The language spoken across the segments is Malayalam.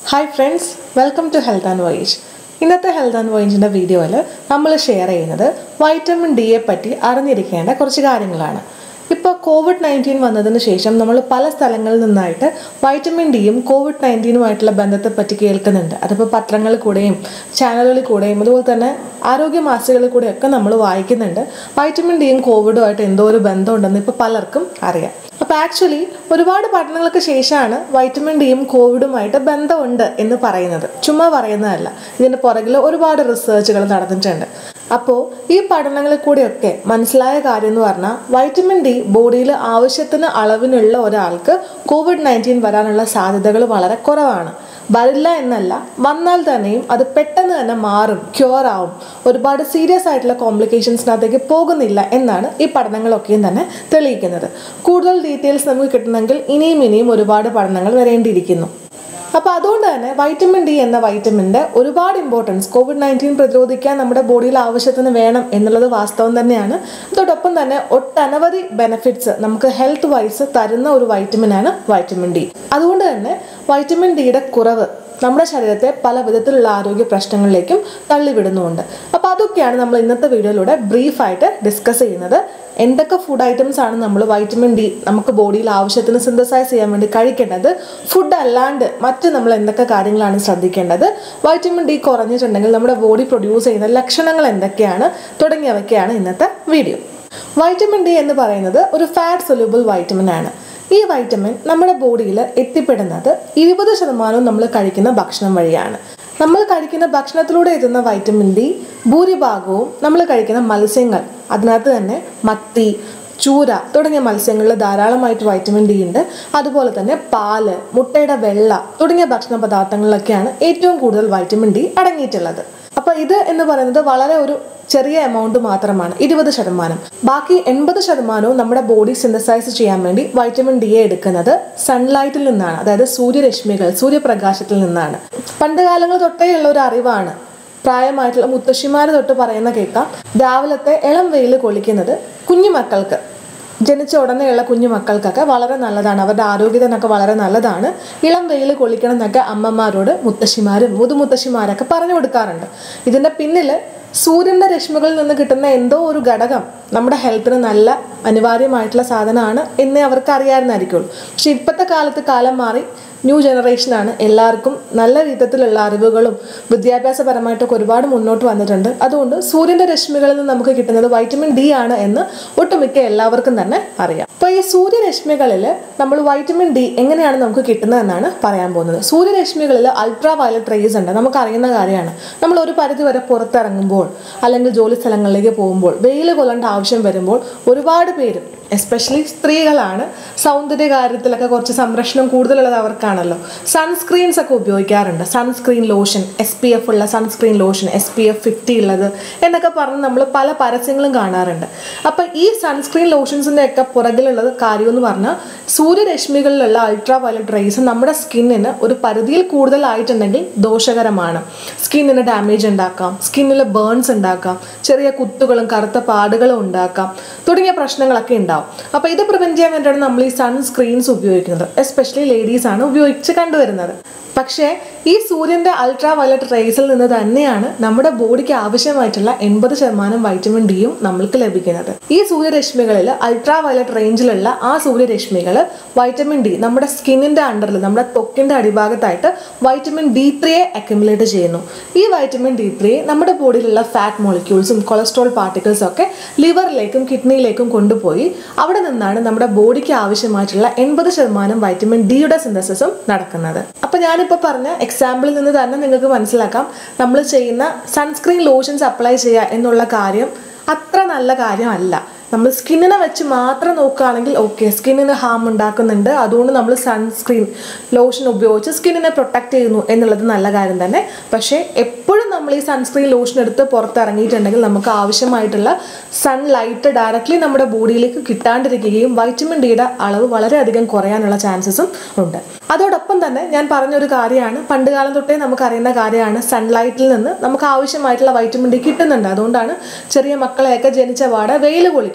hi friends welcome to health and voyage ഇന്നത്തെ ഹെൽത്ത് ആൻഡ് വോയിജിൻ്റെ വീഡിയോയിൽ നമ്മൾ ഷെയർ ചെയ്യുന്നത് വൈറ്റമിൻ ഡിയെ പറ്റി അറിഞ്ഞിരിക്കേണ്ട കുറച്ച് കാര്യങ്ങളാണ് ഇപ്പോൾ കോവിഡ് നയൻറ്റീൻ വന്നതിന് ശേഷം നമ്മൾ പല സ്ഥലങ്ങളിൽ നിന്നായിട്ട് വൈറ്റമിൻ ഡിയും കോവിഡ് നയൻറ്റീനുമായിട്ടുള്ള ബന്ധത്തെ പറ്റി കേൾക്കുന്നുണ്ട് അതിപ്പോൾ പത്രങ്ങളിൽ കൂടെയും ചാനലുകളിൽ കൂടെയും അതുപോലെ തന്നെ ആരോഗ്യ മാസികകളിൽ കൂടെയൊക്കെ നമ്മൾ വായിക്കുന്നുണ്ട് വൈറ്റമിൻ ഡിയും കോവിഡുമായിട്ട് എന്തോ ഒരു ബന്ധമുണ്ടെന്ന് ഇപ്പോൾ പലർക്കും അറിയാം അപ്പോൾ ആക്ച്വലി ഒരുപാട് പഠനങ്ങൾക്ക് ശേഷമാണ് വൈറ്റമിൻ ഡിയും കോവിഡുമായിട്ട് ബന്ധമുണ്ട് എന്ന് പറയുന്നത് ചുമ്മാ പറയുന്നതല്ല ഇതിന് പുറകിൽ ഒരുപാട് റിസർച്ചുകൾ നടന്നിട്ടുണ്ട് അപ്പോൾ ഈ പഠനങ്ങളിൽ കൂടെയൊക്കെ മനസ്സിലായ കാര്യം എന്ന് പറഞ്ഞാൽ വൈറ്റമിൻ ഡി ബോഡിയിൽ ആവശ്യത്തിന് അളവിനുള്ള ഒരാൾക്ക് കോവിഡ് നയൻറ്റീൻ വരാനുള്ള സാധ്യതകൾ വളരെ കുറവാണ് വരില്ല എന്നല്ല വന്നാൽ തന്നെയും അത് പെട്ടെന്ന് തന്നെ മാറും ക്യൂർ ആവും ഒരുപാട് സീരിയസ് ആയിട്ടുള്ള കോംപ്ലിക്കേഷൻസിനകത്തേക്ക് പോകുന്നില്ല എന്നാണ് ഈ പഠനങ്ങളൊക്കെയും തന്നെ തെളിയിക്കുന്നത് കൂടുതൽ ഡീറ്റെയിൽസ് നമുക്ക് കിട്ടണമെങ്കിൽ ഇനിയും ഇനിയും ഒരുപാട് പഠനങ്ങൾ വരേണ്ടിയിരിക്കുന്നു അപ്പോൾ അതുകൊണ്ട് തന്നെ വൈറ്റമിൻ ഡി എന്ന വൈറ്റമിൻ്റെ ഒരുപാട് ഇമ്പോർട്ടൻസ് കോവിഡ് നയൻറ്റീൻ പ്രതിരോധിക്കാൻ നമ്മുടെ ബോഡിയിൽ ആവശ്യത്തിന് വേണം എന്നുള്ളത് വാസ്തവം തന്നെയാണ് അതോടൊപ്പം തന്നെ ഒട്ടനവധി ബെനിഫിറ്റ്സ് നമുക്ക് ഹെൽത്ത് വൈസ് തരുന്ന ഒരു വൈറ്റമിനാണ് വൈറ്റമിൻ ഡി അതുകൊണ്ട് തന്നെ വൈറ്റമിൻ ഡിയുടെ കുറവ് നമ്മുടെ ശരീരത്തെ പല വിധത്തിലുള്ള ആരോഗ്യ പ്രശ്നങ്ങളിലേക്കും തള്ളിവിടുന്നുമുണ്ട് അപ്പോൾ അതൊക്കെയാണ് നമ്മൾ ഇന്നത്തെ വീഡിയോയിലൂടെ ബ്രീഫായിട്ട് ഡിസ്കസ് ചെയ്യുന്നത് എന്തൊക്കെ ഫുഡ് ഐറ്റംസ് ആണ് നമ്മൾ വൈറ്റമിൻ ഡി നമുക്ക് ബോഡിയിൽ ആവശ്യത്തിന് സിന്തസൈസ് ചെയ്യാൻ വേണ്ടി കഴിക്കേണ്ടത് ഫുഡ് അല്ലാണ്ട് മറ്റ് നമ്മൾ എന്തൊക്കെ കാര്യങ്ങളാണ് ശ്രദ്ധിക്കേണ്ടത് വൈറ്റമിൻ ഡി കുറഞ്ഞിട്ടുണ്ടെങ്കിൽ നമ്മുടെ ബോഡി പ്രൊഡ്യൂസ് ചെയ്യുന്ന ലക്ഷണങ്ങൾ എന്തൊക്കെയാണ് തുടങ്ങിയവയ്ക്കാണ് ഇന്നത്തെ വീഡിയോ വൈറ്റമിൻ ഡി എന്ന് പറയുന്നത് ഒരു ഫാറ്റ് സൊല്യൂബിൾ വൈറ്റമിൻ ആണ് ഈ വൈറ്റമിൻ നമ്മുടെ ബോഡിയിൽ എത്തിപ്പെടുന്നത് ഇരുപത് ശതമാനവും നമ്മൾ കഴിക്കുന്ന ഭക്ഷണം വഴിയാണ് നമ്മൾ കഴിക്കുന്ന ഭക്ഷണത്തിലൂടെ എത്തുന്ന വൈറ്റമിൻ ഡി ഭൂരിഭാഗവും നമ്മൾ കഴിക്കുന്ന മത്സ്യങ്ങൾ അതിനകത്ത് തന്നെ മത്തി ചൂര തുടങ്ങിയ മത്സ്യങ്ങളിൽ ധാരാളമായിട്ട് വൈറ്റമിൻ ഡി ഉണ്ട് അതുപോലെ തന്നെ പാല് മുട്ടയുടെ വെള്ള തുടങ്ങിയ ഭക്ഷണ പദാർത്ഥങ്ങളിലൊക്കെയാണ് ഏറ്റവും കൂടുതൽ വൈറ്റമിൻ ഡി അടങ്ങിയിട്ടുള്ളത് അപ്പോൾ ഇത് എന്ന് പറയുന്നത് വളരെ ഒരു ചെറിയ എമൗണ്ട് മാത്രമാണ് ഇരുപത് ശതമാനം ബാക്കി എൺപത് ശതമാനവും നമ്മുടെ ബോഡി സിന്തസൈസ് ചെയ്യാൻ വേണ്ടി വൈറ്റമിൻ ഡി എ എടുക്കുന്നത് സൺലൈറ്റിൽ നിന്നാണ് അതായത് സൂര്യരശ്മികൾ സൂര്യപ്രകാശത്തിൽ നിന്നാണ് പണ്ട് കാലങ്ങൾ തൊട്ടേ ഉള്ള ഒരു അറിവാണ് പ്രായമായിട്ടുള്ള മുത്തശ്ശിമാർ തൊട്ട് പറയുന്ന കേൾക്കാം രാവിലത്തെ ഇളം വെയിൽ കൊള്ളിക്കുന്നത് കുഞ്ഞു മക്കൾക്ക് ജനിച്ച ഉടനെയുള്ള കുഞ്ഞു മക്കൾക്കൊക്കെ വളരെ നല്ലതാണ് അവരുടെ ആരോഗ്യത്തിനൊക്കെ വളരെ നല്ലതാണ് ഇളം വെയിൽ കൊള്ളിക്കണം എന്നൊക്കെ അമ്മമാരോട് മുത്തശ്ശിമാരും മുതുമുത്തശ്ശിമാരൊക്കെ പറഞ്ഞു കൊടുക്കാറുണ്ട് ഇതിൻ്റെ പിന്നിൽ സൂര്യൻ്റെ രശ്മികളിൽ നിന്ന് കിട്ടുന്ന എന്തോ ഒരു ഘടകം നമ്മുടെ ഹെൽത്തിന് നല്ല അനിവാര്യമായിട്ടുള്ള സാധനമാണ് എന്നേ അവർക്ക് അറിയാമായിരുന്നായിരിക്കുള്ളൂ പക്ഷെ ഇപ്പോഴത്തെ കാലത്ത് കാലം മാറി ന്യൂ ജനറേഷനാണ് എല്ലാവർക്കും നല്ല വിധത്തിലുള്ള അറിവുകളും വിദ്യാഭ്യാസപരമായിട്ടൊക്കെ ഒരുപാട് മുന്നോട്ട് വന്നിട്ടുണ്ട് അതുകൊണ്ട് സൂര്യൻ്റെ രശ്മികളിൽ നിന്ന് നമുക്ക് കിട്ടുന്നത് വൈറ്റമിൻ ഡി ആണ് എന്ന് ഒട്ടുമിക്ക എല്ലാവർക്കും തന്നെ അറിയാം അപ്പോൾ ഈ സൂര്യരശ്മികളിൽ നമ്മൾ വൈറ്റമിൻ ഡി എങ്ങനെയാണ് നമുക്ക് കിട്ടുന്നതെന്നാണ് പറയാൻ പോകുന്നത് സൂര്യരശ്മികളിൽ അൾട്രാ വയലറ്റ് റേസ് ഉണ്ട് നമുക്ക് അറിയുന്ന കാര്യമാണ് നമ്മൾ ഒരു പരിധി വരെ പുറത്തിറങ്ങുമ്പോൾ അല്ലെങ്കിൽ ജോലി സ്ഥലങ്ങളിലേക്ക് പോകുമ്പോൾ വെയിൽ കൊള്ളേണ്ട ആവശ്യം വരുമ്പോൾ ഒരുപാട് പേര് എസ്പെഷ്യലി സ്ത്രീകളാണ് സൗന്ദര്യ കാര്യത്തിലൊക്കെ കുറച്ച് സംരക്ഷണം കൂടുതലുള്ളത് അവർക്കാണല്ലോ സൺസ്ക്രീൻസ് ഒക്കെ ഉപയോഗിക്കാറുണ്ട് sunscreen lotion S P F ഉള്ള sunscreen lotion S P F fifty ഉള്ളത് എന്നൊക്കെ പറഞ്ഞ് നമ്മൾ പല പരസ്യങ്ങളും കാണാറുണ്ട് അപ്പം ഈ സൺസ്ക്രീൻ ലോഷൻസിൻ്റെ ഒക്കെ പുറകിലുള്ളത് കാര്യം എന്ന് പറഞ്ഞാൽ സൂര്യരശ്മികളിലുള്ള അൾട്രാ വയലറ്റ് റേസ് നമ്മുടെ സ്കിന്നിന് ഒരു പരിധിയിൽ കൂടുതലായിട്ടുണ്ടെങ്കിൽ ദോഷകരമാണ് സ്കിന്നിന് ഡാമേജ് ഉണ്ടാക്കാം സ്കിന്നിൽ ബേൺസ് ഉണ്ടാക്കാം ചെറിയ കുത്തുകളും കറുത്ത പാടുകളും ഉണ്ടാക്കാം തുടങ്ങിയ പ്രശ്നങ്ങളൊക്കെ ഉണ്ടാവും അപ്പോൾ ഇത് പ്രിവെൻറ്റ് ചെയ്യാൻ വേണ്ടിയാണ് നമ്മൾ ഈ സൺസ്ക്രീൻസ് ഉപയോഗിക്കുന്നത് എസ്പെഷ്യലി ലേഡീസ് ആണ് ഉപയോഗിച്ച് കണ്ടുവരുന്നത് പക്ഷേ ഈ സൂര്യൻ്റെ അൾട്രാ വയലറ്റ് റേസിൽ നിന്ന് തന്നെയാണ് നമ്മുടെ ബോഡിക്ക് ആവശ്യമായിട്ടുള്ള എൺപത് ശതമാനം വൈറ്റമിൻ ഡിയും നമ്മൾക്ക് ലഭിക്കുന്നത് ഈ സൂര്യരശ്മികളിൽ അൾട്രാ വയലറ്റ് റേഞ്ചിലുള്ള ആ സൂര്യരശ്മികൾ വൈറ്റമിൻ ഡി നമ്മുടെ സ്കിന്നിൻ്റെ അണ്ടറിൽ നമ്മുടെ ത്വക്കിൻ്റെ അടിഭാഗത്തായിട്ട് വൈറ്റമിൻ ഡി ത്രീയെ അക്യുമുലേറ്റ് ചെയ്യുന്നു ഈ വൈറ്റമിൻ ഡി ത്രീ നമ്മുടെ ബോഡിയിലുള്ള ഫാറ്റ് മോളിക്യൂൾസും കൊളസ്ട്രോൾ പാർട്ടിക്കിൾസും ഒക്കെ ലിവറിലേക്കും കിഡ്നിയിലേക്കും കൊണ്ടുപോയി അവിടെ നിന്നാണ് നമ്മുടെ ബോഡിക്ക് ആവശ്യമായിട്ടുള്ള എൺപത് ശതമാനം വൈറ്റമിൻ ഡിയുടെ സിന്തസിസും നടക്കുന്നത് അപ്പോൾ ഞാനിപ്പോൾ പറഞ്ഞ എക്സാമ്പിളിൽ നിന്ന് തന്നെ നിങ്ങൾക്ക് മനസ്സിലാക്കാം നമ്മൾ ചെയ്യുന്ന സൺസ്ക്രീൻ ലോഷൻസ് അപ്ലൈ ചെയ്യുക എന്നുള്ള കാര്യം അത്ര നല്ല കാര്യമല്ല നമ്മൾ സ്കിന്നിനെ വെച്ച് മാത്രം നോക്കുകയാണെങ്കിൽ ഓക്കെ സ്കിന്നിന് ഹാം ഉണ്ടാക്കുന്നുണ്ട് അതുകൊണ്ട് നമ്മൾ സൺസ്ക്രീൻ ലോഷൻ ഉപയോഗിച്ച് സ്കിന്നിനെ പ്രൊട്ടക്റ്റ് ചെയ്യുന്നു എന്നുള്ളത് നല്ല കാര്യം തന്നെ പക്ഷേ എപ്പോഴും നമ്മൾ ഈ സൺസ്ക്രീൻ ലോഷൻ എടുത്ത് പുറത്തിറങ്ങിയിട്ടുണ്ടെങ്കിൽ നമുക്ക് ആവശ്യമായിട്ടുള്ള സൺലൈറ്റ് ഡയറക്റ്റ്ലി നമ്മുടെ ബോഡിയിലേക്ക് കിട്ടാണ്ടിരിക്കുകയും വൈറ്റമിൻ ഡിയുടെ അളവ് വളരെയധികം കുറയാനുള്ള ചാൻസസും ഉണ്ട് അതോടൊപ്പം തന്നെ ഞാൻ പറഞ്ഞൊരു കാര്യമാണ് പണ്ട് കാലം തൊട്ടേ നമുക്ക് അറിയുന്ന കാര്യമാണ് സൺലൈറ്റിൽ നിന്ന് നമുക്ക് ആവശ്യമായിട്ടുള്ള വൈറ്റമിൻ ഡി കിട്ടുന്നുണ്ട് അതുകൊണ്ടാണ് ചെറിയ മക്കളെയൊക്കെ ജനിച്ച പാടെ വെയിൽ കൊള്ളിക്കുന്നത്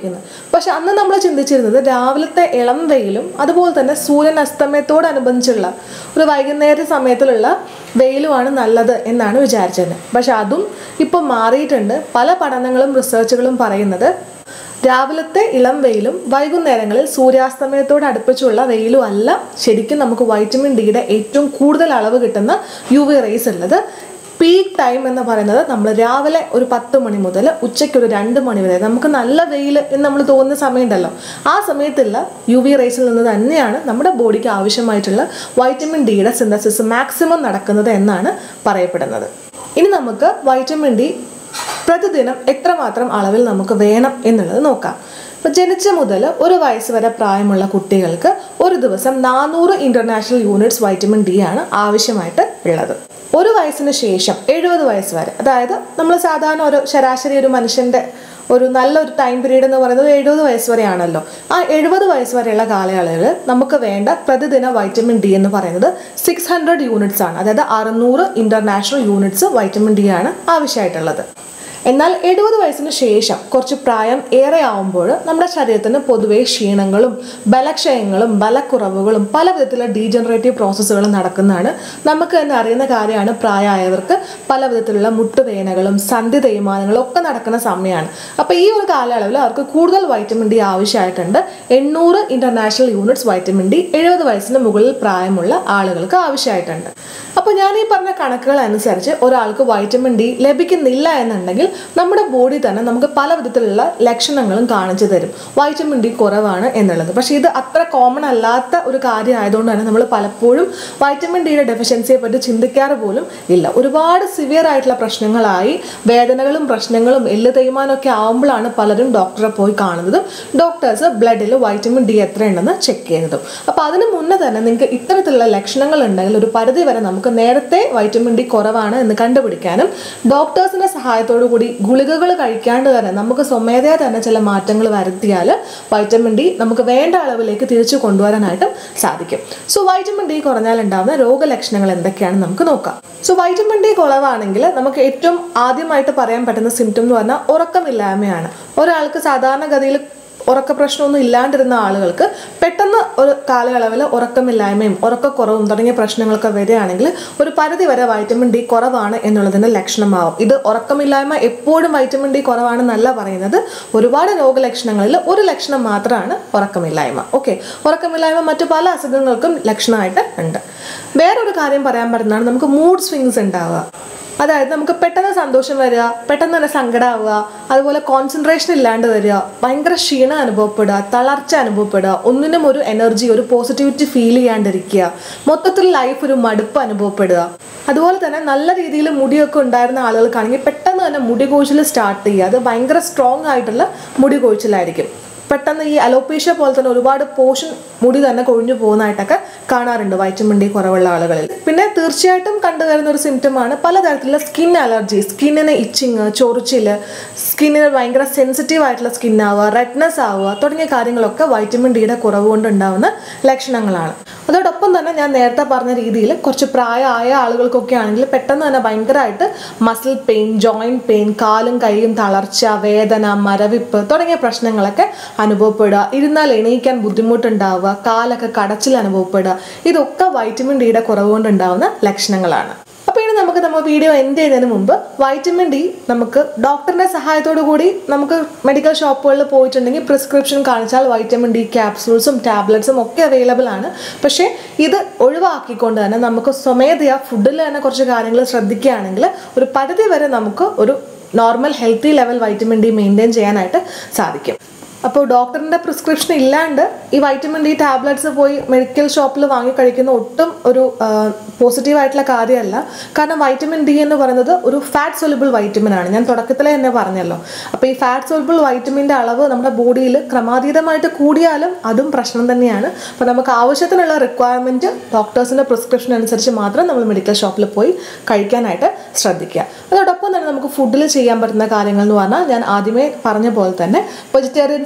കഴിക്കുന്നത് പക്ഷെ അന്ന് നമ്മൾ ചിന്തിച്ചിരുന്നത് രാവിലത്തെ ഇളം വെയിലും അതുപോലെ തന്നെ സൂര്യൻ അസ്തമയത്തോടനുബന്ധിച്ചുള്ള ഒരു വൈകുന്നേര സമയത്തിലുള്ള വെയിലുമാണ് നല്ലത് എന്നാണ് വിചാരിച്ചത് പക്ഷെ അതും ഇപ്പോൾ മാറിയിട്ടുണ്ട് പല പഠനങ്ങളും റിസർച്ചുകളും പറയുന്നത് രാവിലത്തെ ഇളം വെയിലും വൈകുന്നേരങ്ങളിൽ സൂര്യാസ്തമയത്തോട് അടുപ്പിച്ചുള്ള വെയിലും അല്ല ശരിക്കും നമുക്ക് വൈറ്റമിൻ ഡിയുടെ ഏറ്റവും കൂടുതൽ അളവ് കിട്ടുന്ന യു വി റേസ് ഉള്ളത് പീക്ക് ടൈം എന്ന് പറയുന്നത് നമ്മൾ രാവിലെ ഒരു പത്ത് മണി മുതൽ ഉച്ചയ്ക്ക് ഒരു രണ്ട് മണി വരെ നമുക്ക് നല്ല വെയിൽ എന്ന് നമ്മൾ തോന്നുന്ന സമയമുണ്ടല്ലോ ആ സമയത്തുള്ള യു വി റേസിൽ നിന്ന് തന്നെയാണ് നമ്മുടെ ബോഡിക്ക് ആവശ്യമായിട്ടുള്ള വൈറ്റമിൻ ഡിയുടെ സിന്തസിസ് മാക്സിമം നടക്കുന്നത് എന്നാണ് പറയപ്പെടുന്നത് ഇനി നമുക്ക് വൈറ്റമിൻ ഡി പ്രതിദിനം എത്രമാത്രം അളവിൽ നമുക്ക് വേണം എന്നുള്ളത് നോക്കാം ഇപ്പൊ ജനിച്ച മുതൽ ഒരു വയസ്സ് വരെ പ്രായമുള്ള കുട്ടികൾക്ക് ഒരു ദിവസം നാനൂറ് ഇന്റർനാഷണൽ യൂണിറ്റ്സ് വൈറ്റമിൻ ഡി ആണ് ആവശ്യമായിട്ട് ഉള്ളത് ഒരു വയസ്സിന് ശേഷം എഴുപത് വയസ്സ് വരെ അതായത് നമ്മൾ സാധാരണ ഒരു ശരാശരി ഒരു മനുഷ്യന്റെ ഒരു നല്ലൊരു ടൈം പീരീഡ് എന്ന് പറയുന്നത് എഴുപത് വയസ്സ് വരെയാണല്ലോ ആ എഴുപത് വയസ്സ് വരെയുള്ള കാലയളവിൽ നമുക്ക് വേണ്ട പ്രതിദിന വൈറ്റമിൻ ഡി എന്ന് പറയുന്നത് സിക്സ് ഹൺഡ്രഡ് യൂണിറ്റ്സ് ആണ് അതായത് അറുന്നൂറ് ഇന്റർനാഷണൽ യൂണിറ്റ്സ് വൈറ്റമിൻ ഡി ആണ് ആവശ്യമായിട്ടുള്ളത് എന്നാൽ എഴുപത് വയസ്സിന് ശേഷം കുറച്ച് പ്രായം ഏറെ ആവുമ്പോൾ നമ്മുടെ ശരീരത്തിന് പൊതുവെ ക്ഷീണങ്ങളും ബലക്ഷയങ്ങളും ബലക്കുറവുകളും പല വിധത്തിലുള്ള ഡീജനറേറ്റീവ് പ്രോസസ്സുകളും നടക്കുന്നതാണ് നമുക്ക് തന്നെ അറിയുന്ന കാര്യമാണ് പ്രായമായവർക്ക് പല വിധത്തിലുള്ള മുട്ടുവേദനകളും സന്ധി തേയ്മാനങ്ങളും ഒക്കെ നടക്കുന്ന സമയമാണ് അപ്പോൾ ഈ ഒരു കാലയളവിൽ അവർക്ക് കൂടുതൽ വൈറ്റമിൻ ഡി ആവശ്യമായിട്ടുണ്ട് എണ്ണൂറ് ഇന്റർനാഷണൽ യൂണിറ്റ്സ് വൈറ്റമിൻ ഡി എഴുപത് വയസ്സിന് മുകളിൽ പ്രായമുള്ള ആളുകൾക്ക് ആവശ്യമായിട്ടുണ്ട് അപ്പോൾ ഞാൻ ഈ പറഞ്ഞ കണക്കുകൾ അനുസരിച്ച് ഒരാൾക്ക് വൈറ്റമിൻ ഡി ലഭിക്കുന്നില്ല എന്നുണ്ടെങ്കിൽ നമ്മുടെ ബോഡി തന്നെ നമുക്ക് പല വിധത്തിലുള്ള ലക്ഷണങ്ങളും കാണിച്ചു തരും വൈറ്റമിൻ ഡി കുറവാണ് എന്നുള്ളത് പക്ഷേ ഇത് അത്ര കോമൺ അല്ലാത്ത ഒരു കാര്യം ആയതുകൊണ്ട് തന്നെ നമ്മൾ പലപ്പോഴും വൈറ്റമിൻ ഡിയുടെ ഡെഫിഷ്യൻസിയെ പറ്റി ചിന്തിക്കാറ് പോലും ഇല്ല ഒരുപാട് സിവിയർ ആയിട്ടുള്ള പ്രശ്നങ്ങളായി വേദനകളും പ്രശ്നങ്ങളും എല്ല് തേയ്മാനമൊക്കെ ആവുമ്പോഴാണ് പലരും ഡോക്ടറെ പോയി കാണുന്നതും ഡോക്ടേഴ്സ് ബ്ലഡിൽ വൈറ്റമിൻ ഡി എത്ര ഉണ്ടെന്ന് ചെക്ക് ചെയ്യുന്നതും അപ്പോൾ അതിന് മുന്നേ തന്നെ നിങ്ങൾക്ക് ഇത്തരത്തിലുള്ള ലക്ഷണങ്ങൾ ഉണ്ടെങ്കിൽ ഒരു പരിധി വരെ നമുക്ക് നേരത്തെ വൈറ്റമിൻ ഡി കുറവാണ് എന്ന് കണ്ടുപിടിക്കാനും ഡോക്ടേഴ്സിന്റെ സഹായത്തോടു കൂടി ഗുളികകൾ കഴിക്കാണ്ട് തന്നെ നമുക്ക് സ്വമേധയാ തന്നെ ചില മാറ്റങ്ങൾ വരുത്തിയാൽ വൈറ്റമിൻ ഡി നമുക്ക് വേണ്ട അളവിലേക്ക് തിരിച്ചു കൊണ്ടുവരാനായിട്ടും സാധിക്കും സോ വൈറ്റമിൻ ഡി കുറഞ്ഞാൽ ഉണ്ടാകുന്ന രോഗലക്ഷണങ്ങൾ എന്തൊക്കെയാണെന്ന് നമുക്ക് നോക്കാം സോ വൈറ്റമിൻ ഡി കുറവാണെങ്കിൽ നമുക്ക് ഏറ്റവും ആദ്യമായിട്ട് പറയാൻ പറ്റുന്ന സിംറ്റം എന്ന് പറഞ്ഞാൽ ഉറക്കമില്ലായ്മയാണ് ഒരാൾക്ക് സാധാരണഗതിയിൽ ഉറക്ക പ്രശ്നമൊന്നും ഇല്ലാണ്ടിരുന്ന ആളുകൾക്ക് പെട്ടെന്ന് ഒരു കാലയളവിൽ ഉറക്കമില്ലായ്മയും ഉറക്കക്കുറവും തുടങ്ങിയ പ്രശ്നങ്ങളൊക്കെ വരികയാണെങ്കിൽ ഒരു പരിധി വരെ വൈറ്റമിൻ ഡി കുറവാണ് എന്നുള്ളതിൻ്റെ ലക്ഷണമാവും ഇത് ഉറക്കമില്ലായ്മ എപ്പോഴും വൈറ്റമിൻ ഡി കുറവാണെന്നല്ല പറയുന്നത് ഒരുപാട് രോഗലക്ഷണങ്ങളിൽ ഒരു ലക്ഷണം മാത്രമാണ് ഉറക്കമില്ലായ്മ ഓക്കെ ഉറക്കമില്ലായ്മ മറ്റു പല അസുഖങ്ങൾക്കും ലക്ഷണമായിട്ട് ഉണ്ട് വേറൊരു കാര്യം പറയാൻ പറ്റുന്നതാണ് നമുക്ക് മൂഡ് സ്വിങ്സ് ഉണ്ടാവുക അതായത് നമുക്ക് പെട്ടെന്ന് സന്തോഷം വരിക പെട്ടെന്ന് തന്നെ സങ്കടമാവുക അതുപോലെ കോൺസെൻട്രേഷൻ ഇല്ലാണ്ട് വരിക ഭയങ്കര ക്ഷീണം അനുഭവപ്പെടുക തളർച്ച അനുഭവപ്പെടുക ഒന്നിനും ഒരു എനർജി ഒരു പോസിറ്റിവിറ്റി ഫീൽ ചെയ്യാണ്ടിരിക്കുക മൊത്തത്തിൽ ലൈഫ് ഒരു മടുപ്പ് അനുഭവപ്പെടുക അതുപോലെ തന്നെ നല്ല രീതിയിൽ മുടിയൊക്കെ ഉണ്ടായിരുന്ന ആളുകൾക്കാണെങ്കിൽ പെട്ടെന്ന് തന്നെ മുടി കൊഴിച്ചിൽ സ്റ്റാർട്ട് ചെയ്യുക അത് ഭയങ്കര സ്ട്രോങ് ആയിട്ടുള്ള മുടി കൊഴിച്ചിലായിരിക്കും പെട്ടെന്ന് ഈ അലോപേഷ്യ പോലെ തന്നെ ഒരുപാട് പോഷൻ മുടി തന്നെ കൊഴിഞ്ഞു പോകുന്നതായിട്ടൊക്കെ കാണാറുണ്ട് വൈറ്റമിൻ ഡി കുറവുള്ള ആളുകളിൽ പിന്നെ തീർച്ചയായിട്ടും കണ്ടുവരുന്ന ഒരു സിംറ്റമാണ് പലതരത്തിലുള്ള സ്കിൻ അലർജി സ്കിന്നിന് ഇച്ചിങ് ചൊറിച്ചില് സ്കിന്നിന് ഭയങ്കര സെൻസിറ്റീവ് ആയിട്ടുള്ള സ്കിൻ ആവുക റെഡ്നെസ് ആവുക തുടങ്ങിയ കാര്യങ്ങളൊക്കെ വൈറ്റമിൻ ഡിയുടെ കുറവ് കൊണ്ടുണ്ടാവുന്ന ലക്ഷണങ്ങളാണ് അതോടൊപ്പം തന്നെ ഞാൻ നേരത്തെ പറഞ്ഞ രീതിയിൽ കുറച്ച് പ്രായമായ ആളുകൾക്കൊക്കെ ആണെങ്കിൽ പെട്ടെന്ന് തന്നെ ഭയങ്കരമായിട്ട് മസിൽ പെയിൻ ജോയിൻറ്റ് പെയിൻ കാലും കൈയും തളർച്ച വേദന മരവിപ്പ് തുടങ്ങിയ പ്രശ്നങ്ങളൊക്കെ അനുഭവപ്പെടുക ഇരുന്നാൽ എണീക്കാൻ ബുദ്ധിമുട്ടുണ്ടാവുക കാലൊക്കെ കടച്ചിൽ അനുഭവപ്പെടുക ഇതൊക്കെ വൈറ്റമിൻ ഡിയുടെ കുറവ് കൊണ്ടുണ്ടാവുന്ന ലക്ഷണങ്ങളാണ് അപ്പോൾ ഇനി നമുക്ക് നമ്മൾ വീഡിയോ എൻഡ് ചെയ്യുന്നതിന് മുമ്പ് വൈറ്റമിൻ ഡി നമുക്ക് ഡോക്ടറിന്റെ സഹായത്തോടു കൂടി നമുക്ക് മെഡിക്കൽ ഷോപ്പുകളിൽ പോയിട്ടുണ്ടെങ്കിൽ പ്രിസ്ക്രിപ്ഷൻ കാണിച്ചാൽ വൈറ്റമിൻ ഡി ക്യാപ്സൂൾസും ടാബ്ലറ്റ്സും ഒക്കെ അവൈലബിൾ ആണ് പക്ഷേ ഇത് ഒഴിവാക്കിക്കൊണ്ട് തന്നെ നമുക്ക് സ്വമേധയാ ഫുഡിൽ തന്നെ കുറച്ച് കാര്യങ്ങൾ ശ്രദ്ധിക്കുകയാണെങ്കിൽ ഒരു പരിധി വരെ നമുക്ക് ഒരു normal healthy level vitamin D maintain ചെയ്യാനായിട്ട് സാധിക്കും അപ്പോൾ ഡോക്ടറിൻ്റെ പ്രിസ്ക്രിപ്ഷൻ ഇല്ലാണ്ട് ഈ വൈറ്റമിൻ ഡി ടാബ്ലറ്റ്സ് പോയി മെഡിക്കൽ ഷോപ്പിൽ വാങ്ങി കഴിക്കുന്ന ഒട്ടും ഒരു പോസിറ്റീവ് ആയിട്ടുള്ള കാര്യമല്ല കാരണം വൈറ്റമിൻ ഡി എന്ന് പറയുന്നത് ഒരു ഫാറ്റ് സൊലിബിൾ വൈറ്റമിൻ ആണ് ഞാൻ തുടക്കത്തിലെ തന്നെ പറഞ്ഞല്ലോ അപ്പോൾ ഈ ഫാറ്റ് സൊലിബിൾ വൈറ്റമിൻ്റെ അളവ് നമ്മുടെ ബോഡിയിൽ ക്രമാതീതമായിട്ട് കൂടിയാലും അതും പ്രശ്നം തന്നെയാണ് അപ്പോൾ നമുക്ക് ആവശ്യത്തിനുള്ള റിക്വയർമെൻറ്റ് ഡോക്ടേഴ്സിൻ്റെ പ്രിസ്ക്രിപ്ഷൻ അനുസരിച്ച് മാത്രം നമ്മൾ മെഡിക്കൽ ഷോപ്പിൽ പോയി കഴിക്കാനായിട്ട് ശ്രദ്ധിക്കുക അതോടൊപ്പം തന്നെ നമുക്ക് ഫുഡിൽ ചെയ്യാൻ പറ്റുന്ന കാര്യങ്ങൾ എന്ന് പറഞ്ഞാൽ ഞാൻ ആദ്യമേ പറഞ്ഞ പോലെ തന്നെ വെജിറ്റേറിയൻ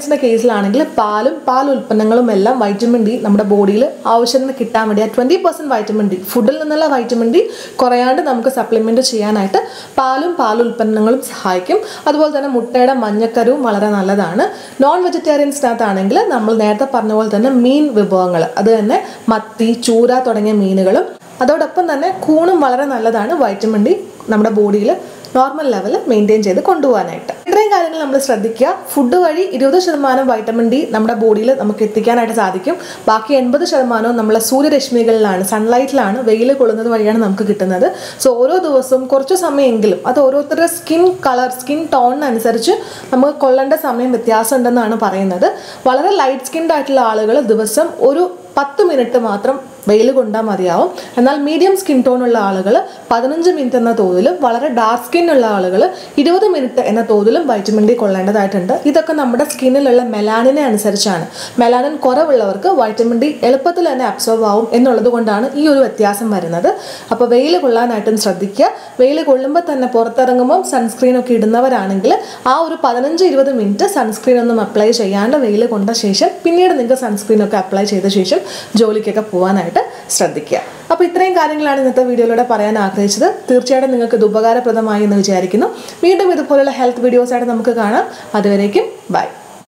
പേരൻസിൻ്റെ കേസിലാണെങ്കിൽ പാലും പാൽ ഉൽപ്പന്നങ്ങളും എല്ലാം വൈറ്റമിൻ ഡി നമ്മുടെ ബോഡിയിൽ ആവശ്യത്തിന് കിട്ടാൻ വേണ്ടി ആ ട്വൻറ്റി പെർസെൻറ്റ് വൈറ്റമിൻ ഡി ഫുഡിൽ നിന്നുള്ള വൈറ്റമിൻ ഡി കുറയാണ്ട് നമുക്ക് സപ്ലിമെൻറ്റ് ചെയ്യാനായിട്ട് പാലും പാൽ ഉൽപ്പന്നങ്ങളും സഹായിക്കും അതുപോലെ തന്നെ മുട്ടയുടെ മഞ്ഞക്കരുവും വളരെ നല്ലതാണ് നോൺ വെജിറ്റേറിയൻസിനകത്താണെങ്കിൽ നമ്മൾ നേരത്തെ പറഞ്ഞ പോലെ തന്നെ മീൻ വിഭവങ്ങൾ അത് തന്നെ മത്തി ചൂര തുടങ്ങിയ മീനുകളും അതോടൊപ്പം തന്നെ കൂണും വളരെ നല്ലതാണ് വൈറ്റമിൻ ഡി നമ്മുടെ ബോഡിയിൽ നോർമൽ ലെവൽ മെയിൻറ്റെയിൻ ചെയ്ത് കൊണ്ടുപോകാനായിട്ട് ഇത്രയും കാര്യങ്ങൾ നമ്മൾ ശ്രദ്ധിക്കുക ഫുഡ് വഴി ഇരുപത് ശതമാനം വൈറ്റമിൻ ഡി നമ്മുടെ ബോഡിയിൽ നമുക്ക് എത്തിക്കാനായിട്ട് സാധിക്കും ബാക്കി എൺപത് ശതമാനവും നമ്മളെ സൂര്യരശ്മികളിലാണ് സൺലൈറ്റിലാണ് വെയിൽ കൊള്ളുന്നത് വഴിയാണ് നമുക്ക് കിട്ടുന്നത് സോ ഓരോ ദിവസവും കുറച്ച് സമയമെങ്കിലും അത് ഓരോരുത്തരുടെ സ്കിൻ കളർ സ്കിൻ ടോണിനനുസരിച്ച് നമുക്ക് കൊള്ളേണ്ട സമയം വ്യത്യാസം ഉണ്ടെന്നാണ് പറയുന്നത് വളരെ ലൈറ്റ് സ്കിൻഡ് ആയിട്ടുള്ള ആളുകൾ ദിവസം ഒരു പത്ത് മിനിറ്റ് മാത്രം വെയിൽ കൊണ്ടാൽ മതിയാവും എന്നാൽ മീഡിയം സ്കിൻ ടോൺ ഉള്ള ആളുകൾ പതിനഞ്ച് മിനിറ്റ് എന്ന തോതിലും വളരെ ഡാർക്ക് സ്കിൻ ഉള്ള ആളുകൾ ഇരുപത് മിനിറ്റ് എന്ന തോതിലും വൈറ്റമിൻ ഡി കൊള്ളേണ്ടതായിട്ടുണ്ട് ഇതൊക്കെ നമ്മുടെ സ്കിന്നിലുള്ള മെലാനിനെ അനുസരിച്ചാണ് മെലാനിൻ കുറവുള്ളവർക്ക് വൈറ്റമിൻ ഡി എളുപ്പത്തിൽ തന്നെ അബ്സോർബ് ആവും എന്നുള്ളത് കൊണ്ടാണ് ഈ ഒരു വ്യത്യാസം വരുന്നത് അപ്പോൾ വെയിൽ കൊള്ളാനായിട്ടും ശ്രദ്ധിക്കുക വെയിൽ കൊള്ളുമ്പോൾ തന്നെ പുറത്തിറങ്ങുമ്പോൾ സൺസ്ക്രീൻ ഒക്കെ ഇടുന്നവരാണെങ്കിൽ ആ ഒരു പതിനഞ്ച് ഇരുപത് മിനിറ്റ് സൺസ്ക്രീൻ ഒന്നും അപ്ലൈ ചെയ്യാണ്ട് വെയിൽ കൊണ്ട ശേഷം പിന്നീട് നിങ്ങൾക്ക് സൺസ്ക്രീൻ ഒക്കെ അപ്ലൈ ചെയ്ത ശേഷം ജോലിക്കൊക്കെ പോകാനായിട്ട് ശ്രദ്ധിക്കുക അപ്പോൾ ഇത്രയും കാര്യങ്ങളാണ് ഇന്നത്തെ വീഡിയോയിലൂടെ പറയാൻ ആഗ്രഹിച്ചത് തീർച്ചയായിട്ടും നിങ്ങൾക്ക് ഇത് ഉപകാരപ്രദമായി എന്ന് വിചാരിക്കുന്നു വീണ്ടും ഇതുപോലുള്ള ഹെൽത്ത് വീഡിയോസായിട്ട് നമുക്ക് കാണാം അതുവരേക്കും ബൈ